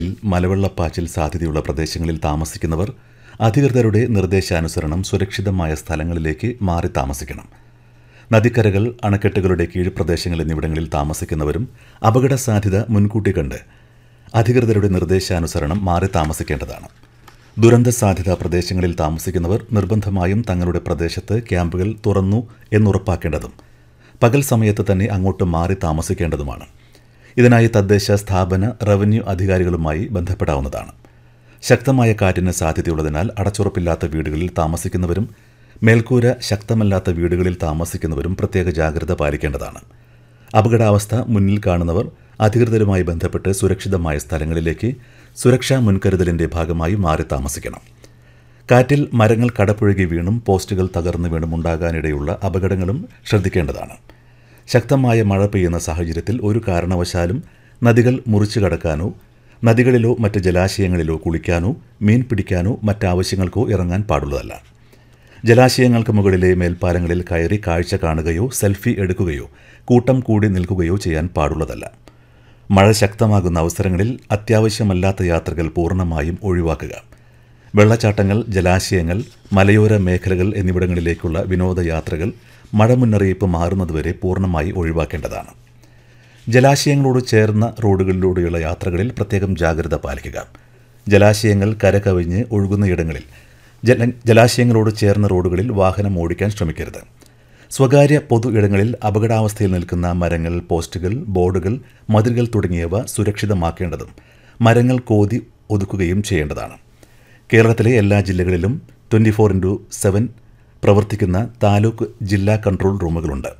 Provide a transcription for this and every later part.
മലവെള്ളപ്പാച്ചിൽ സാധ്യതയുള്ള പ്രദേശങ്ങളിൽ താമസിക്കുന്നവർ അധികൃതരുടെ നിർദ്ദേശാനുസരണം സുരക്ഷിതമായ സ്ഥലങ്ങളിലേക്ക് മാറി താമസിക്കണം നദിക്കരകൾ അണക്കെട്ടുകളുടെ കീഴ്പ്രദേശങ്ങൾ എന്നിവിടങ്ങളിൽ താമസിക്കുന്നവരും അപകട സാധ്യത മുൻകൂട്ടി കണ്ട് അധികൃതരുടെ നിർദ്ദേശാനുസരണം മാറി താമസിക്കേണ്ടതാണ് ദുരന്ത സാധ്യതാ പ്രദേശങ്ങളിൽ താമസിക്കുന്നവർ നിർബന്ധമായും തങ്ങളുടെ പ്രദേശത്ത് ക്യാമ്പുകൾ തുറന്നു എന്നുറപ്പാക്കേണ്ടതും പകൽ സമയത്ത് തന്നെ അങ്ങോട്ട് മാറി താമസിക്കേണ്ടതുമാണ് ഇതിനായി തദ്ദേശ സ്ഥാപന റവന്യൂ അധികാരികളുമായി ബന്ധപ്പെടാവുന്നതാണ് ശക്തമായ കാറ്റിന് സാധ്യതയുള്ളതിനാൽ അടച്ചുറപ്പില്ലാത്ത വീടുകളിൽ താമസിക്കുന്നവരും മേൽക്കൂര ശക്തമല്ലാത്ത വീടുകളിൽ താമസിക്കുന്നവരും പ്രത്യേക ജാഗ്രത പാലിക്കേണ്ടതാണ് അപകടാവസ്ഥ മുന്നിൽ കാണുന്നവർ അധികൃതരുമായി ബന്ധപ്പെട്ട് സുരക്ഷിതമായ സ്ഥലങ്ങളിലേക്ക് സുരക്ഷാ മുൻകരുതലിന്റെ ഭാഗമായി മാറി താമസിക്കണം കാറ്റിൽ മരങ്ങൾ കടപുഴകി വീണും പോസ്റ്റുകൾ തകർന്നു വീണും ഉണ്ടാകാനിടയുള്ള അപകടങ്ങളും ശ്രദ്ധിക്കേണ്ടതാണ് ശക്തമായ മഴ പെയ്യുന്ന സാഹചര്യത്തിൽ ഒരു കാരണവശാലും നദികൾ മുറിച്ചു കടക്കാനോ നദികളിലോ മറ്റ് ജലാശയങ്ങളിലോ കുളിക്കാനോ മീൻ പിടിക്കാനോ മറ്റാവശ്യങ്ങൾക്കോ ഇറങ്ങാൻ പാടുള്ളതല്ല ജലാശയങ്ങൾക്ക് മുകളിലെ മേൽപ്പാലങ്ങളിൽ കയറി കാഴ്ച കാണുകയോ സെൽഫി എടുക്കുകയോ കൂട്ടം കൂടി നിൽക്കുകയോ ചെയ്യാൻ പാടുള്ളതല്ല മഴ ശക്തമാകുന്ന അവസരങ്ങളിൽ അത്യാവശ്യമല്ലാത്ത യാത്രകൾ പൂർണ്ണമായും ഒഴിവാക്കുക വെള്ളച്ചാട്ടങ്ങൾ ജലാശയങ്ങൾ മലയോര മേഖലകൾ എന്നിവിടങ്ങളിലേക്കുള്ള വിനോദയാത്രകൾ മഴ മുന്നറിയിപ്പ് മാറുന്നതുവരെ പൂർണ്ണമായി ഒഴിവാക്കേണ്ടതാണ് ജലാശയങ്ങളോട് ചേർന്ന റോഡുകളിലൂടെയുള്ള യാത്രകളിൽ പ്രത്യേകം ജാഗ്രത പാലിക്കുക ജലാശയങ്ങൾ കരകവിഞ്ഞ് ഒഴുകുന്നയിടങ്ങളിൽ ജല ജലാശയങ്ങളോട് ചേർന്ന റോഡുകളിൽ വാഹനം ഓടിക്കാൻ ശ്രമിക്കരുത് സ്വകാര്യ പൊതു ഇടങ്ങളിൽ അപകടാവസ്ഥയിൽ നിൽക്കുന്ന മരങ്ങൾ പോസ്റ്റുകൾ ബോർഡുകൾ മതിലുകൾ തുടങ്ങിയവ സുരക്ഷിതമാക്കേണ്ടതും മരങ്ങൾ കോതി ഒതുക്കുകയും ചെയ്യേണ്ടതാണ് കേരളത്തിലെ എല്ലാ ജില്ലകളിലും ട്വൻറ്റി ഫോർ ഇൻറ്റു സെവൻ പ്രവർത്തിക്കുന്ന താലൂക്ക് ജില്ലാ കൺട്രോൾ റൂമുകളുണ്ട്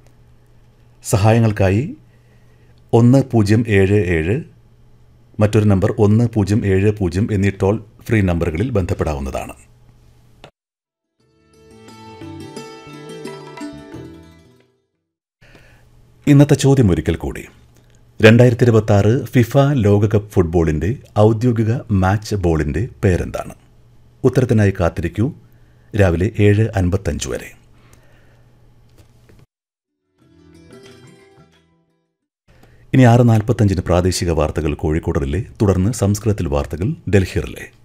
സഹായങ്ങൾക്കായി ഒന്ന് പൂജ്യം ഏഴ് ഏഴ് മറ്റൊരു നമ്പർ ഒന്ന് പൂജ്യം ഏഴ് പൂജ്യം എന്നീ ടോൾ ഫ്രീ നമ്പറുകളിൽ ബന്ധപ്പെടാവുന്നതാണ് ഇന്നത്തെ ചോദ്യം ഒരിക്കൽ കൂടി രണ്ടായിരത്തി ഇരുപത്തി ആറ് ഫിഫ ലോകകപ്പ് ഫുട്ബോളിൻ്റെ ഔദ്യോഗിക മാച്ച് ബോളിൻ്റെ പേരെന്താണ് ഉത്തരത്തിനായി കാത്തിരിക്കൂ രാവിലെ ഏഴ് അൻപത്തഞ്ച് വരെ ഇനി ആറ് നാൽപ്പത്തഞ്ചിന് പ്രാദേശിക വാർത്തകൾ കോഴിക്കോട് റിലേ തുടർന്ന് സംസ്കൃതത്തിൽ വാർത്തകൾ ഡൽഹി റിലേ